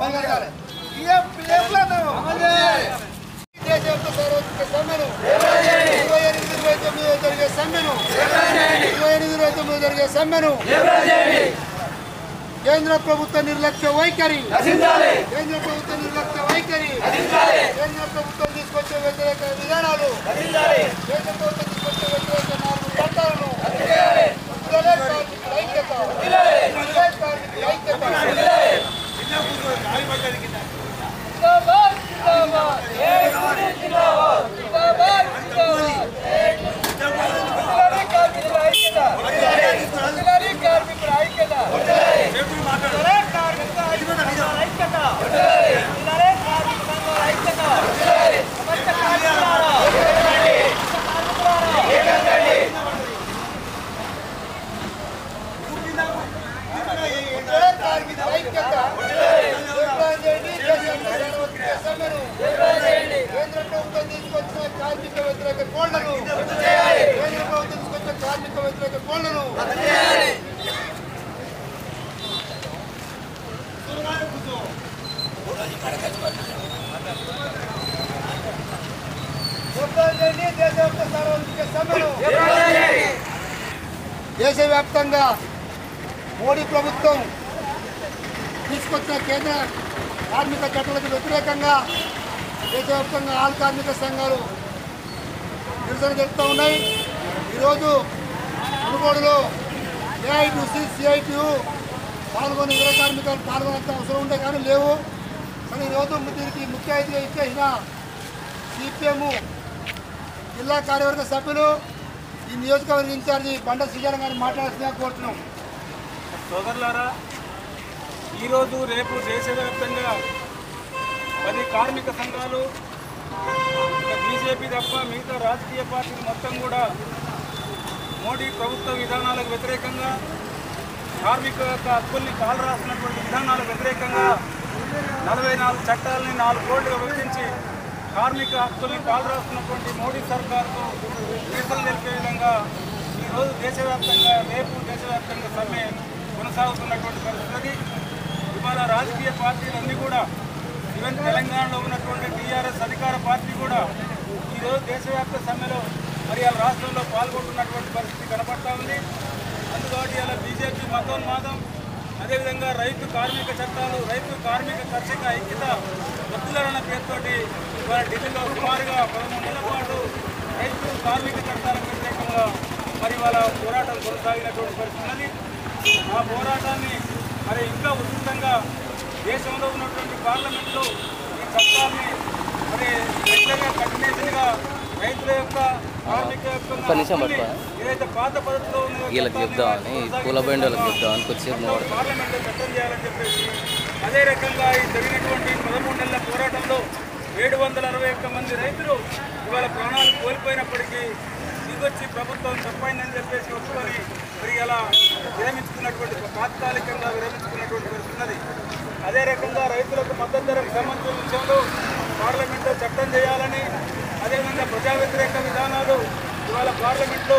దేశవ్యాప్త సార్వత్రిక సమ్మెను ఇరవై ఎనిమిది ఇరవై తొమ్మిదిలో జరిగే సమ్మెను ఇరవై ఎనిమిది ఇరవై తొమ్మిదిలో జరిగే సమ్మెను కేంద్ర ప్రభుత్వ నిర్లక్ష్య వైఖరి కేంద్ర ప్రభుత్వ నిర్లక్ష్య వైఖరి కేంద్ర ప్రభుత్వం తీసుకొచ్చే వ్యతిరేక విధానాలు కేంద్ర ప్రభుత్వం తీసుకొచ్చే వ్యతిరేక నాలుగు చట్టాలను విడుదలే కార్మికుల ఐక్యత విడుదలే కార్మికుల ఐక్యత జిందాబాద్ జిందాబాద్ జిందాబాద్ జిందాబాద్ జిల్లారీ కార్మికుల ఐక్యత జిల్లారీ కార్మికుల ఐక్యత జిల్లారీ కార్మికుల ఐక్యత జిల్లారీ కార్మిక సంఘాల ఐక్యత సమస్త కార్మికులారా విడుదలే కార్మికుల ఐక్యత నిర్మాణం చేయండి దేశవ్యాప్త సార్వత్రిక సమ్మెను కేంద్ర ప్రభుత్వం తీసుకొచ్చిన కార్మిక వ్యతిరేక కోళ్లను కేంద్ర ప్రభుత్వం తీసుకొచ్చిన కార్మిక వ్యతిరేక కోళ్లను నిర్మాణం చేయండి దేశవ్యాప్త సార్వత్రిక సమ్మెను దేశవ్యాప్తంగా మోడీ ప్రభుత్వం తీసుకొచ్చిన కేంద్ర కార్మిక చట్టాలకు వ్యతిరేకంగా దేశవ్యాప్తంగా ఆల్ కార్మిక సంఘాలు నిరసన తెలుపుతూ ఉన్నాయి ఈరోజు మునుగోడులో ఏఐటీసీ సిఐటియు పాల్గొని ఇతర కార్మికులు పాల్గొనంత అవసరం ఉండే కానీ లేవు కానీ ఈరోజు దీనికి ముఖ్య అతిథిగా ఇచ్చేసిన సిపిఎం జిల్లా కార్యవర్గ సభ్యులు ఈ నియోజకవర్గ ఇన్ఛార్జి బండ శ్రీజారం గారిని మాట్లాడాల్సిందిగా కోరుతున్నాం సోదరులారా ఈరోజు రేపు దేశవ్యాప్తంగా పది కార్మిక సంఘాలు ఇంకా బీజేపీ తప్ప మిగతా రాజకీయ పార్టీలు మొత్తం కూడా మోడీ ప్రభుత్వ విధానాలకు వ్యతిరేకంగా కార్మిక యొక్క హక్కుల్ని కాలు రాసినటువంటి విధానాలకు వ్యతిరేకంగా నలభై నాలుగు చట్టాలని నాలుగు కోట్లుగా విభజించి కార్మిక హక్కుల్ని కాలు రాస్తున్నటువంటి మోడీ సర్కార్కు నిరసన తెలిపే విధంగా ఈరోజు దేశవ్యాప్తంగా రేపు దేశవ్యాప్తంగా సమ్మె కొనసాగుతున్నటువంటి పరిస్థితి ఇవాళ రాజకీయ పార్టీలన్నీ కూడా ఈవెన్ తెలంగాణలో ఉన్నటువంటి టీఆర్ఎస్ అధికార పార్టీ కూడా ఈరోజు దేశవ్యాప్త సమ్మెలో మరి వాళ్ళ రాష్ట్రంలో పాల్గొంటున్నటువంటి పరిస్థితి కనపడతా ఉంది అందుకని ఇలా బీజేపీ మతోన్మాదం అదేవిధంగా రైతు కార్మిక చట్టాలు రైతు కార్మిక కర్షక ఐక్యత వద్దులన్న పేరుతోటి ఇవాళ ఢిల్లీలో సుమారుగా పదమూడు నెలల పాటు రైతు కార్మిక చట్టాలకు వ్యతిరేకంగా మరి వాళ్ళ పోరాటం కొనసాగినటువంటి పరిస్థితి ఉన్నది ఆ పోరాటాన్ని మరి ఇంకా ఉధృతంగా దేశంలో ఉన్నటువంటి పార్లమెంట్లో ఈ చట్టాన్ని మరి రెగ్యులర్గా కంటిన్యూషన్గా రైతుల యొక్క కార్మిక యొక్క ఒక్క నిమిషం హక్కుల్ని పట్టుకో. ఏదైతే పాత పద్ధతిలో ఉన్నాయో వీళ్ళకి చట్టాన్ని చెప్దామని కొనసాగిస్తూ పూల బెండ్ వాళ్ళకి ఉన్నారో చెప్దామని కొద్దిసేపు మొత్తం నోడతాం పార్లమెంట్లో చట్టం చేయాలని చెప్పేసి అదే రకంగా ఈ జరిగినటువంటి పదమూడు నెలల పోరాటంలో ఏడు వందల అరవై ఒక్క మంది రైతులు ఇవాళ ప్రాణాలు కోల్పోయినప్పటికీ దిగొచ్చి ప్రభుత్వం తప్పైందని చెప్పేసి ఒప్పుకొని మరి ఇలా విరమించుకున్నటువంటి తాత్కాలికంగా విరమించుకున్నటువంటి పరిస్థితి ఉన్నది అదే రకంగా రైతులకు మద్దతు ధరకు సంబంధించిన విషయంలో పార్లమెంట్లో చట్టం చేయాలని అదేవిధంగా ప్రజా వ్యతిరేక విధానాలు ఇవాళ పార్లమెంట్లో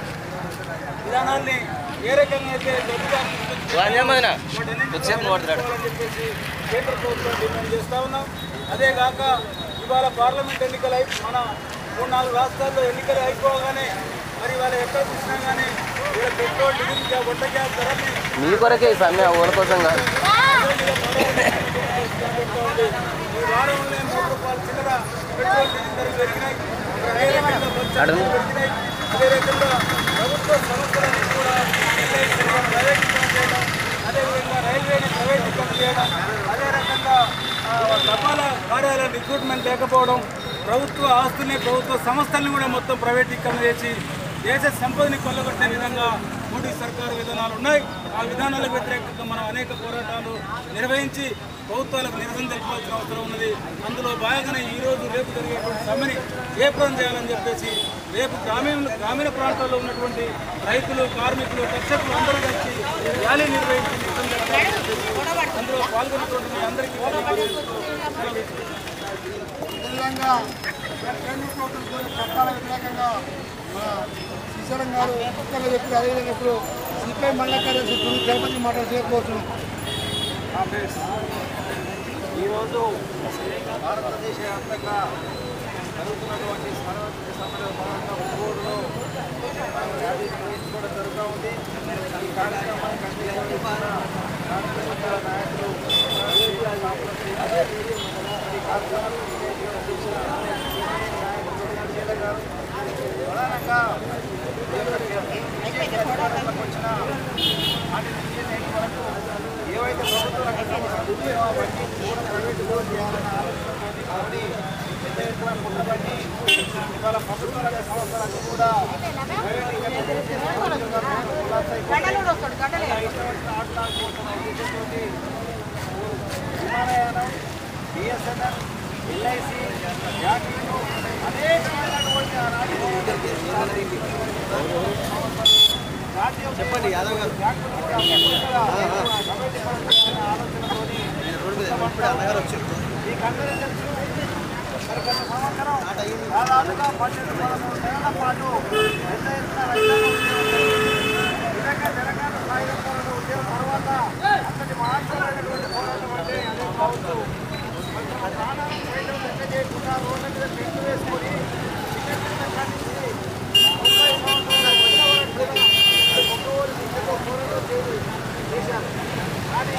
విధానాన్ని ఏ రకంగా అయితే గట్టిగా వాణ్యమైన వాటన్నింటినీ కొద్దిసేపు నోడతాడు అని చెప్పేసి కేంద్ర ప్రభుత్వం డిమాండ్ చేస్తా ఉన్నాం అదే కాక ఇవాళ పార్లమెంట్ ఎన్నికలు అయి మన మూడు నాలుగు రాష్ట్రాల్లో ఎన్నికలు అయిపోగానే మరి ఇవాళ ఎక్కడ చూసినా కానీ వీళ్ళ పెట్రోల్ డీజిల్ గ్యా- వంట గ్యాస్ ధరని మీ కొరకే ఈ సమ్మె ఊర కోసం కాదు ఈ వారంలో మూడు రూపాయల చిల్లర పెట్రోల్ డీజిల్ ధరలు పెరిగినాయి అదే రకంగా బస్ ఛార్జీలు పెరిగినాయి అదే రకంగా ప్రభుత్వ సంస్థలను కూడా ప్రైవేటీకరణ చేయడం అదేవిధంగా రైల్వేని ప్రైవేటీకరణ చేయడం అదే రకంగా ఆ, తపాలా కార్యాలయ రిక్రూట్మెంట్ లేకపోవడం ప్రభుత్వ ఆస్తుల్ని ప్రభుత్వ సంస్థల్ని కూడా మొత్తం ప్రైవేటీకరణ చేసి దేశ సంపదని కొల్లగొట్టే విధంగా మోడీ సర్కారు విధానాలు ఉన్నాయి ఆ విధానాలకు వ్యతిరేకంగా మనం అనేక పోరాటాలు నిర్వహించి ప్రభుత్వాలకు నిరసన తెలుపాల్సిన అవసరం ఉన్నది అందులో భాగంగానే ఈ రోజు రేపు జరిగేటువంటి సమ్మెని ఏప్రం చేయాలని చెప్పేసి రేపు గ్రామీణ గ్రామీణ ప్రాంతాల్లో ఉన్నటువంటి రైతులు కార్మికులు కర్షకులు అందరూ కలిసి ర్యాలీ నిర్వహించి నిరసన తెలపాలని చెప్పేసి అందులో పాల్గొన్నటువంటి మీ అందరికీ సెలవు అదేవిధంగా కేంద్ర ప్రభుత్వం కొన్ని చట్టాల వ్యతిరేకంగా మన శ్రీశైలం గారు మొత్తంగా చెప్పి అదేవిధంగా ఇప్పుడు సిపిఐ మండల కార్యదర్శి తిరుపతి మాట్లాడి చేయకపోతున్నాం ఈరోజు భారతదేశ వ్యాప్తంగా జరుగుతున్నటువంటి సార్వత్రిక సమ్మెలో భాగంగా ఒంగోలులో మనం ర్యాలీ నిర్వహించుకోవడం జరుగుతూ ఉంది ఈ కార్యక్రమానికి అన్ని నిర్వహిస్తున్న రాష్ట్ర సభ్యుల నాయకులు రాజకీయ నాయకులు, ఈ కార్యక్రమానికి విజయవంతం చేసిన నాయకులు గారు ప్రధానంగా పరిపాలనకు వచ్చిన వాటి నుంచి నేటి వరకు ఏవైతే ప్రభుత్వ రంగంలో ఉన్నాయో అవన్నీ కూడా ప్రైవేట్ కూడా చేయాలన్న ఆలోచనతోటి కాబట్టి పెద్ద ఎత్తున పుట్టబట్టి ఇవాళ ప్రభుత్వ రంగ సంస్థలకు కూడా ప్రైవేటీకరణ చేసి ఇటువంటి ఆటలాడుకుంటున్న ఉద్దేశంతోటి విమానయానం బిఎస్ఎన్ఎల్ ఎల్ఐసి బ్యాంకులు అనేకమైనటువంటి ఆనాటి చెప్పండి యాదవ్ గారు అన్నగారు వచ్చారు మీకందరూ తెలుసు మరి గత సంవత్సరం దాదాపుగా పన్నెండు పదమూడు నెలల పాటు పెద్ద ఎత్తున రైతాంగం ఈ విధంగా తెలంగాణ సాయుధ పోరాట ఉద్యమం తర్వాత అంతటి మహత్తరమైనటువంటి పోరాటం అంటే అదే కావచ్చు కొంచెం ప్రాణాలను సైతం లెక్క చేయకుండా రోడ్ల మీద పెంకు వేసుకొని చిన్న చిన్న కంటి ముప్పై సంవత్సరాల పిల్లవాడు ఒక్కొక్కరు ఇంటికో పోరాటం చేసి చేశారు కానీ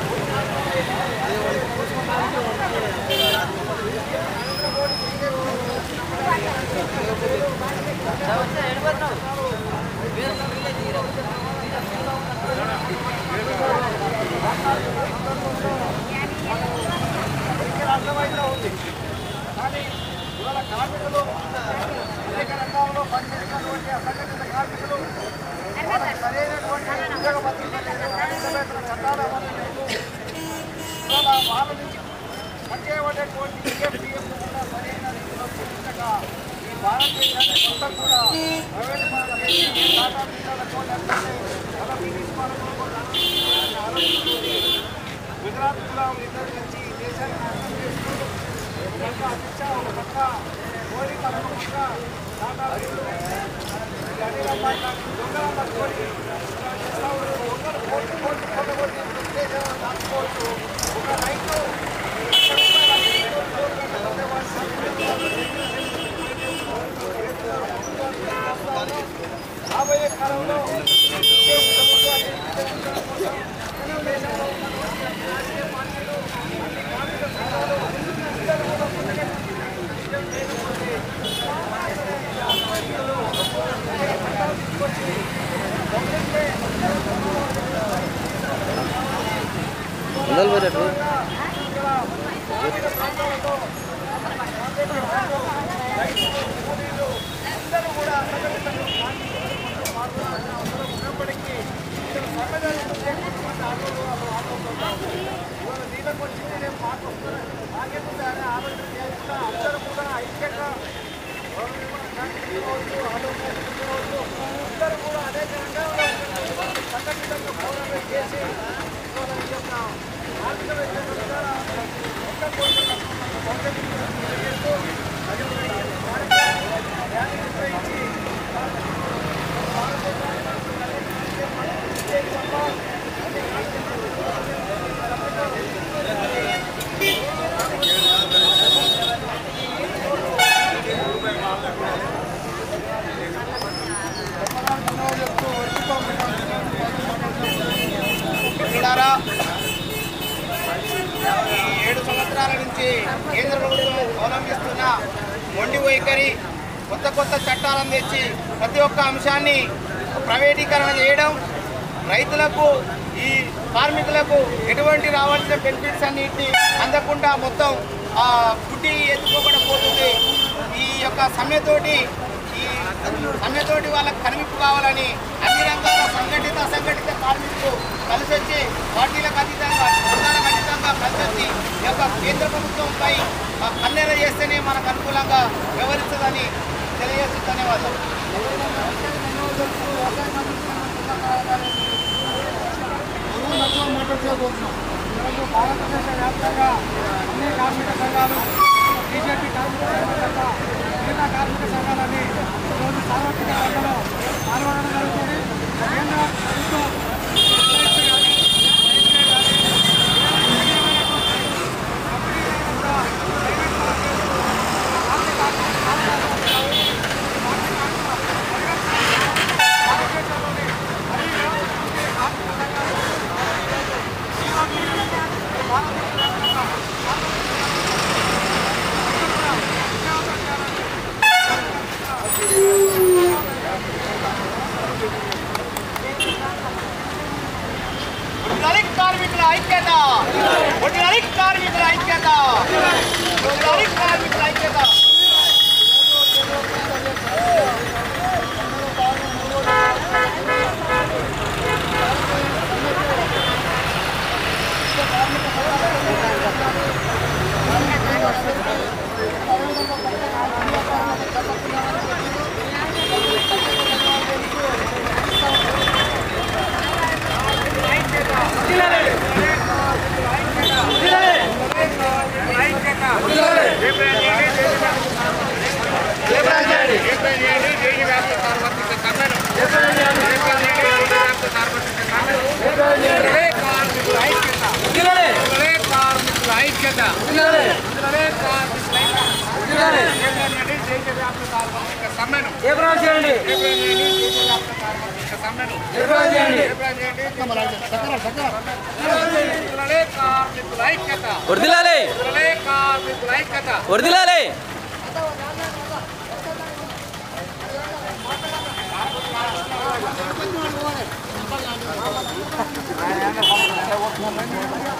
ఇక్కడ అర్థమైతే ఉంది కానీ ఇవాళ కార్మికులు అనేక రంగాల్లో పనిచేస్తున్నటువంటి అసంఘటిత కార్మికులు వాళ్ళకి సరైనటువంటి ఉద్యోగ భద్రత లేదు కనీస వేతన చట్టాలు అమలు లేదు ఇవాళ వాళ్ళ నుంచి పనిచేయబడేటువంటి ఈఎఫ్టీఎఫ్ కూడా సరైన రీతిలో పూర్తిగా ఈ భారతదేశాన్ని మొత్తం కూడా ప్రైవేట్ పరం చేసి టాటా బిర్లాలతో లేకపోతే మన బ్రిటిష్ పాలనలో కూడా ఆలోచించుకుంది గుజరాత్ కూడా ఇద్దరు కలిసి ఈ దేశాన్ని నాశనం చేస్తూ ఒక పక్క అమిత్ షా ఒక పక్క మోడీ మరొక పక్క టాటా బిర్లా ఈ అనిల్ అంబానీ లాంటి దొంగలను పట్టుకొని ఇలా చేస్తా ఉన్నారు. ఒకరు కోట్లు కోట్లు కొట్టగొట్టి దేశాలను దాచుకోవచ్చు ఒక రైతు లక్ష రూపాయల ఐదు కోట్లు కట్టకపోతే వాడి సంపద రాబోయే కాలంలో ఇదే ప్రభుత్వాన్ని విజయవంతం కోసం మన దేశంలో ఉన్నటువంటి అన్ని రాజకీయ పార్టీలు అన్ని కార్మిక సంఘాలు అందరూ కూడా ముందుకెళ్ళి విజయం చేయకపోతే వందలు పోయినట్టు అందరూ కూడా సంఘటితంగా మాట్లాడాల్సిన అవసరం ఉన్నప్పటికీ ఇక్కడ సమాజాన్ని ప్రత్యేకించినటువంటి ఆటోలు ఆటోలు ఇవాళ నీళ్ళకి వచ్చింది నేను మాకు వస్తున్నాను నాకేముంది అనే ఆలోచన చేయకుండా అందరూ కూడా ఐక్యంగా పౌర నిర్మాణ కార్మికులు కావచ్చు, ఆటో కార్మికులు కావచ్చు, అందరూ కూడా అనేక రంగాల్లో ఉన్నటువంటి సంఘటితంగా పోరాటం చేసి ఇవాళ ఈ యొక్క ఆర్థిక వ్యవస్థ ద్వారా మొత్తం కూడా భౌతికంగా చేస్తూ అదేవిధంగా ఈ కార్యక్రమాన్ని ర్యాలీ నిర్వహించి మిత్రులారా ఈ ఏడు సంవత్సరాల నుంచి కేంద్ర ప్రభుత్వం అవలంబిస్తున్న మొండి వైఖరి కొత్త కొత్త చట్టాలను తెచ్చి ప్రతి ఒక్క అంశాన్ని ప్రైవేటీకరణ చేయడం రైతులకు ఈ కార్మికులకు ఎటువంటి రావాల్సిన బెనిఫిట్స్ అన్నింటినీ అందకుండా మొత్తం ఆ, గుడ్డి ఎత్తుకోకుండా పోతుంది ఈ యొక్క సమ్మెతోటి ఈ సమ్మెతోటి వాళ్ళకి కనువిప్పు కావాలని అన్ని రంగాల సంఘటిత అసంఘటిత కార్మికులు కలిసి వచ్చి పార్టీలకు అతీతంగా వర్గాలకు అతీతంగా కలిసి వచ్చి ఈ యొక్క కేంద్ర ప్రభుత్వంపై ఆ, కన్నెర చేస్తేనే మనకు అనుకూలంగా వ్యవహరిస్తుందని తెలియజేస్తూ ధన్యవాదాలు మాట్లాడుకోబోతున్నాం ఈరోజు భారతదేశ వ్యాప్తంగా అన్ని కార్మిక సంఘాలు బీజేపీ కార్మిక సంఘాల తప్ప మిగతా కార్మిక సంఘాలన్నీ ఈరోజు సార్వత్రిక సభలో పాల్గొనడం జరుగుతుంది కేంద్ర ప్రభుత్వం ఎల్ఐసి కానీ, రైల్వే కానీ, ఐక్యత వడ్డీ కార్మికుల ఐక్యత వడ్డీ కార్మికుల ఐక్యత ఐక్యత సమ్మెను కార్మికుల ఐక్యత వర్దిలాలి కార్మికుల ఐక్యత వర్దిలాలి ఆ